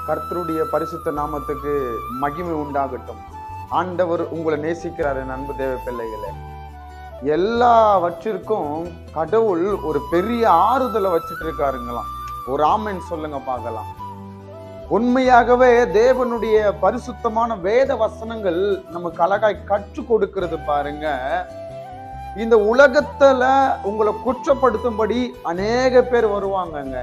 கர்த்தருடைய பரிசுத்த நாமத்துக்கு மகிமை உண்டாகட்டும் ஆண்டவர் உங்களை நேசிக்கிறார் என் அன்பு தேவ பிள்ளைகளே எல்லாவற்றிற்கும் கடவுள் ஒரு பெரிய ஆறுதலை வச்சுட்டு இருக்காருங்களாம் ஒரு ஆமென் சொல்லுங்க பார்க்கலாம் உண்மையாகவே தேவனுடைய பரிசுத்தமான வேத வசனங்கள் நமக்கு அழகாய் கற்றுக் கொடுக்கிறது பாருங்க இந்த உலகத்துல உங்களை குற்றப்படுத்தும்படி அநேக பேர் வருவாங்கங்க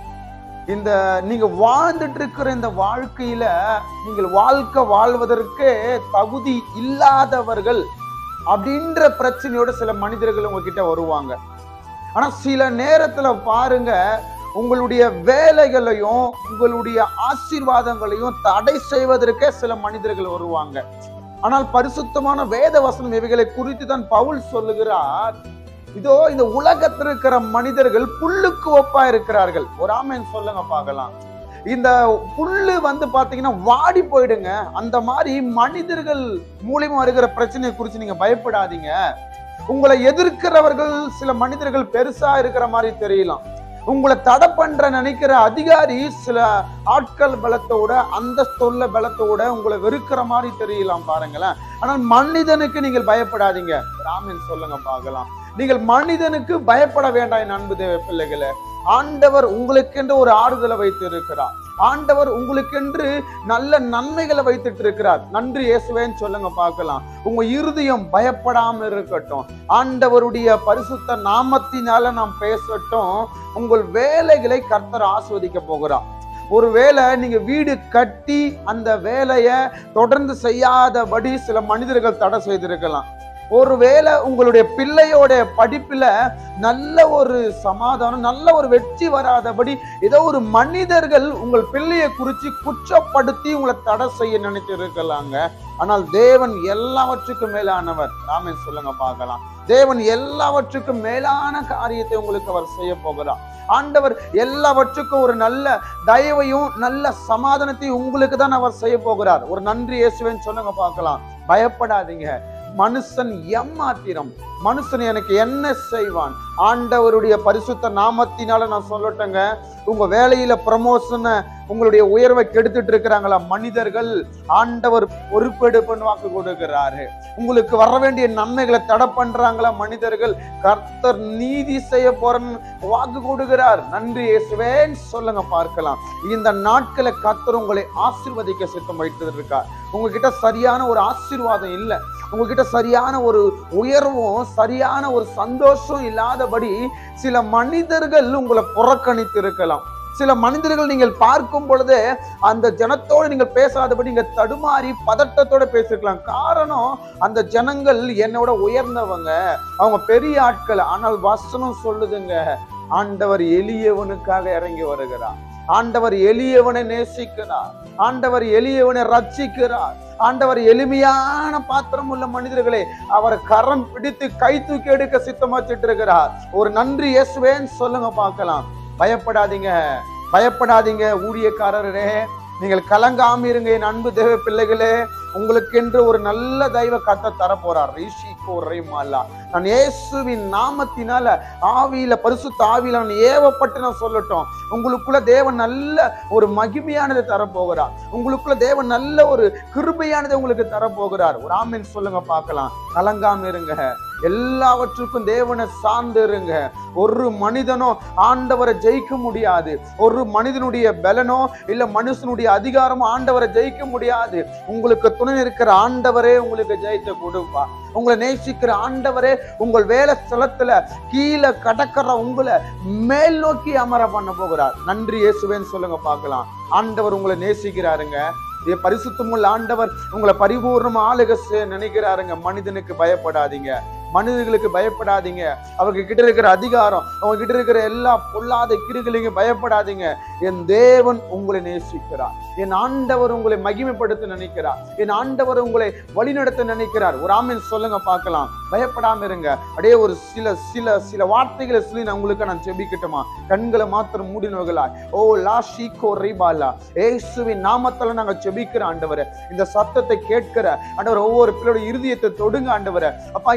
இந்த நீங்க வாழ்ந்துட்டு இருக்கிற இந்த வாழ்க்கையில நீங்கள் வாழ்க்கை வாழ்வதற்கே தகுதி இல்லாதவர்கள் அப்படின்ற பிரச்சனையோட சில மனிதர்கள் உங்ககிட்ட வருவாங்க ஆனா சில நேரத்துல பாருங்க உங்களுடைய வேலைகளையும் உங்களுடைய ஆசீர்வாதங்களையும் தடை செய்வதற்கே சில மனிதர்கள் வருவாங்க ஆனால் பரிசுத்தமான வேத வசனம் இவைகளை குறித்து தான் பவுல் சொல்லுகிறார் இதோ இந்த உலகத்தில் இருக்கிற மனிதர்கள் புல்லுக்கு ஒப்பா இருக்கிறார்கள் ஒரு ஆமேன் சொல்லுங்க பார்க்கலாம் இந்த புல்லு வந்து பாத்தீங்கன்னா வாடி போயிடுங்க அந்த மாதிரி மனிதர்கள் மூலியமா வருகிற பிரச்சனையை குறித்து நீங்க பயப்படாதீங்க உங்களை எதிர்க்கிறவர்கள் சில மனிதர்கள் பெருசா இருக்கிற மாதிரி தெரியலாம் உங்களை தடை பண்ற நினைக்கிற அதிகாரி சில ஆட்கள் பலத்தோட அந்தஸ்துள்ள பலத்தோட உங்களை வெறுக்கிற மாதிரி தெரியலாம் பாருங்களேன் ஆனால் மனிதனுக்கு நீங்கள் பயப்படாதீங்க ராமன் சொல்லுங்க பார்க்கலாம் நீங்கள் மனிதனுக்கு பயப்பட வேண்டாம் என் அன்பு தேவ பிள்ளைகளே ஆண்டவர் உங்களுக்கென்று ஒரு ஆறுதலை வைத்து இருக்கிறார் ஆண்டவர் உங்களுக்கென்று நல்ல நன்மைகளை வைத்துட்டு இருக்கிறார் நன்றி இயேசுவேன்னு சொல்லுங்க பார்க்கலாம் உங்க இருதயம் பயப்படாம இருக்கட்டும் ஆண்டவருடைய பரிசுத்த நாமத்தினால நாம் பேசட்டும் உங்கள் வேலைகளை கர்த்தர் ஆஸ்வதிக்க போகிறார் ஒருவேளை நீங்க வீடு கட்டி அந்த வேலையை தொடர்ந்து செய்யாதபடி சில மனிதர்கள் தடை செய்திருக்கலாம் ஒருவேளை உங்களுடைய பிள்ளையோட படிப்புல நல்ல ஒரு சமாதானம் நல்ல ஒரு வெற்றி வராதபடி ஏதோ ஒரு மனிதர்கள் உங்கள் பிள்ளையை குறித்து குற்றப்படுத்தி உங்களை தடை செய்ய நினைத்து இருக்கலாங்க ஆனால் தேவன் எல்லாவற்றுக்கும் மேலானவர் ராமன் சொல்லுங்க பார்க்கலாம் தேவன் எல்லாவற்றுக்கும் மேலான காரியத்தை உங்களுக்கு அவர் செய்ய போகிறார் ஆண்டவர் எல்லாவற்றுக்கும் ஒரு நல்ல தயவையும் நல்ல சமாதானத்தையும் உங்களுக்கு தான் அவர் செய்ய போகிறார் ஒரு நன்றி இயேசுவேன்னு சொல்லுங்க பார்க்கலாம் பயப்படாதீங்க மனுஷன் எம்மாத்திரம் மனுஷன் எனக்கு என்ன செய்வான் ஆண்டவருடைய பரிசுத்த நாமத்தினால நான் சொல்லட்டேங்க உங்க வேலையில ப்ரமோஷனை உங்களுடைய உயர்வை கெடுத்துட்டு இருக்கிறாங்களா மனிதர்கள் ஆண்டவர் பொறுப்பெடுப்புன்னு வாக்கு கொடுக்கிறாரு உங்களுக்கு வர வேண்டிய நன்மைகளை தடை பண்றாங்களா மனிதர்கள் கர்த்தர் நீதி செய்ய போறன்னு வாக்கு கொடுக்கிறார் நன்றி இயேசுவேன்னு சொல்லுங்க பார்க்கலாம் இந்த நாட்களை கர்த்தர் உங்களை ஆசீர்வதிக்க சித்தம் வைத்து இருக்கார் உங்ககிட்ட சரியான ஒரு ஆசீர்வாதம் இல்லை உங்ககிட்ட சரியான ஒரு உயர்வும் சரியான ஒரு சந்தோஷம் இல்லாதபடி சில மனிதர்கள் உங்களை புறக்கணித்து இருக்கலாம் சில மனிதர்கள் நீங்கள் பார்க்கும் பொழுது அந்த ஜனத்தோடு நீங்கள் பேசாதபடி நீங்க தடுமாறி பதட்டத்தோட பேசிருக்கலாம் காரணம் அந்த ஜனங்கள் என்னோட உயர்ந்தவங்க அவங்க பெரிய ஆட்கள் ஆனால் வசனம் சொல்லுதுங்க ஆண்டவர் எளியவனுக்காக இறங்கி வருகிறார் ஆண்டவர் எளியவனை நேசிக்கிறார் ஆண்டவர் எளியவனை ரட்சிக்கிறார் ஆண்டவர் எளிமையான பாத்திரம் உள்ள மனிதர்களே அவரை கரம் பிடித்து கை தூக்கி எடுக்க சித்தமா வச்சிட்டு இருக்கிறார் ஒரு நன்றி இயேசுவேன்னு சொல்லுங்க பார்க்கலாம் பயப்படாதீங்க பயப்படாதீங்க ஊழியக்காரரே நீங்கள் கலங்காம இருங்க என் அன்பு தேவ பிள்ளைகளே உங்களுக்கென்று ஒரு நல்ல தெய்வ கத்த தர போறார் ரிஷி கோரைமாலா நான் இயேசுவின் நாமத்தினால ஆவியில பரிசுத்த ஆவியில நான் ஏவப்பட்டு நான் சொல்லட்டும் உங்களுக்குள்ள தேவன் நல்ல ஒரு மகிமையானதை தரப்போகிறார் உங்களுக்குள்ள தேவன் நல்ல ஒரு கிருபையானதை உங்களுக்கு தரப்போகிறார் ஒரு ஆமீன் சொல்லுங்க பார்க்கலாம் கலங்காம இருங்க எல்லாவற்றுக்கும் தேவனை சார்ந்து இருங்க ஒரு மனிதனோ ஆண்டவரை ஜெயிக்க முடியாது ஒரு மனிதனுடைய பலனோ இல்ல மனுஷனுடைய அதிகாரமோ ஆண்டவரை ஜெயிக்க முடியாது உங்களுக்கு துணை இருக்கிற ஆண்டவரே உங்களுக்கு ஜெயித்து கொடுப்பா உங்களை நேசிக்கிற ஆண்டவரே உங்கள் வேலை ஸ்தலத்துல கீழே கடக்கிற உங்களை மேல் நோக்கி அமர பண்ண போகிறார் நன்றி இயேசுவேன்னு சொல்லுங்க பார்க்கலாம் ஆண்டவர் உங்களை நேசிக்கிறாருங்க இது பரிசுத்தமுள்ள ஆண்டவர் உங்களை பரிபூர்ணமா ஆளுக செய்ய நினைக்கிறாருங்க மனிதனுக்கு பயப்படாதீங்க மனிதர்களுக்கு பயப்படாதீங்க அவங்க கிட்ட இருக்கிற அதிகாரம் அவங்க கிட்ட இருக்கிற எல்லா பொல்லாத கிருகளையும் பயப்படாதீங்க என் தேவன் உங்களை நேசிக்கிறார் என் ஆண்டவர் உங்களை மகிமைப்படுத்த நினைக்கிறார் என் ஆண்டவர் உங்களை வழிநடத்த நினைக்கிறார் ஒரு ஆமீன் சொல்லுங்க பார்க்கலாம் பயப்படாம இருங்க அப்படியே ஒரு சில சில சில வார்த்தைகளை சொல்லி நான் உங்களுக்கு நான் ஜெபிக்கட்டுமா கண்களை மாத்திரம் மூடினவர்களா ஓ லா ஷீகோ ரிபாலா ஏசுவின் நாமத்துல நாங்க ஜெபிக்கிற ஆண்டவரை இந்த சத்தத்தை கேட்கிற ஆண்டவர் ஒவ்வொரு பிள்ளையோட இருதயத்தை தொடுங்க ஆண்டவரை அப்பா இந்த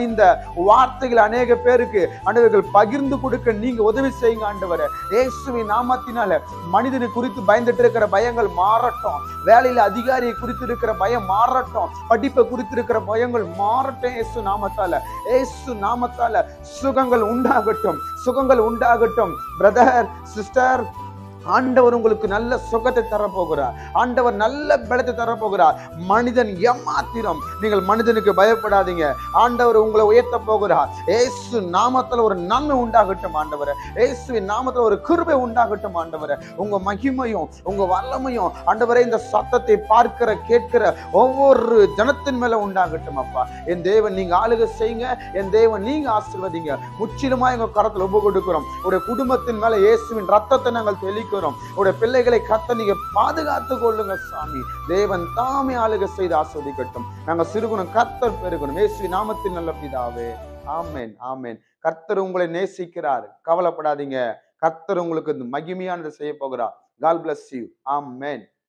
வார்த்தைகள் அநேக பேருக்கு ஆண்டவர்கள் பகிர்ந்து கொடுக்க நீங்க உதவி செய்யுங்க ஆண்டவரை இயேசுவின் நாமத்தினால மனிதனை குறித்து பயந்துட்டு இருக்கிற பயங்கள் மாறட்டும் வேலையில அதிகாரியை குறித்து இருக்கிற பயம் மாறட்டும் படிப்பை குறித்து இருக்கிற பயங்கள் மாறட்டும் இயேசு நாமத்தால இயேசு நாமத்தால சுகங்கள் உண்டாகட்டும் சுகங்கள் உண்டாகட்டும் பிரதர் சிஸ்டர் ஆண்டவர் உங்களுக்கு நல்ல சுகத்தை தர போகிறார் ஆண்டவர் நல்ல பலத்தை தர போகிறார் மனிதன் எம்மாத்திரம் நீங்கள் மனிதனுக்கு பயப்படாதீங்க ஆண்டவர் உங்களை உயர்த்த போகிறார் ஏசு நாமத்துல ஒரு நன்மை உண்டாகட்டும் ஆண்டவர் இயேசுவின் நாமத்துல ஒரு கிருபை உண்டாகட்டும் ஆண்டவர் உங்க மகிமையும் உங்க வல்லமையும் ஆண்டவரே இந்த சத்தத்தை பார்க்கிற கேட்கிற ஒவ்வொரு ஜனத்தின் மேல உண்டாகட்டும் அப்பா என் தேவன் நீங்க ஆளுகை செய்யுங்க என் தேவன் நீங்க ஆசீர்வதிங்க முற்றிலுமா எங்க கரத்துல ஒப்பு கொடுக்கிறோம் உடைய குடும்பத்தின் மேல இயேசுவின் ரத்தத்தை நாங்கள் தெளிக்கிறோம் உடைய பிள்ளைகளை கத்த நீங்க பாதுகாத்து கொள்ளுங்க சாமி தேவன் தாமே ஆளுகை செய்து ஆஸ்வதிக்கட்டும் நாங்க சிறுகுணம் கர்த்தர் பெருகணும் இயேசு நாமத்தின் நல்ல பிதாவே ஆமென் ஆமென் கர்த்தர் உங்களை நேசிக்கிறார் கவலைப்படாதீங்க கர்த்தர் உங்களுக்கு இந்த மகிமையானதை செய்ய போகிறார் கால் bless you ஆமென்